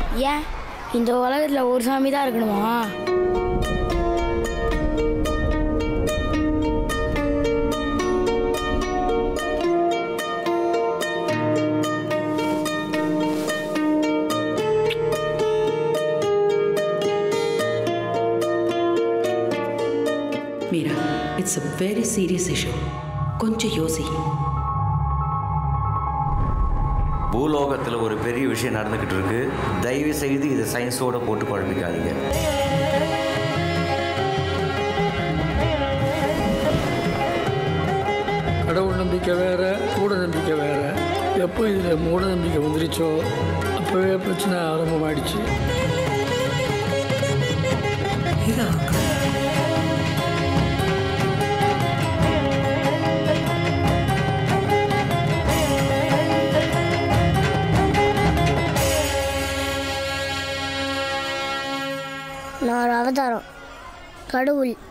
ஏன் இந்த உலகத்தில் ஒரு சாமி தான் இருக்கணுமா Meera it's a very serious issue கொஞ்சம் யோசி பூலோகத்தில் ஒரு பெரிய விஷயம் நடந்துக்கிட்டு இருக்கு தயவு செய்து இதை சயின்ஸோட போட்டு குழப்பிக்காதீங்க கடவுள் நம்பிக்கை வேற மூட நம்பிக்கை வேற எப்போ இதில் மூட நம்பிக்கை வந்துருச்சோ அப்போவே பிரச்சனை ஆரம்பமாயிடுச்சு நான் ஒரு அவதாரம் கடவுள்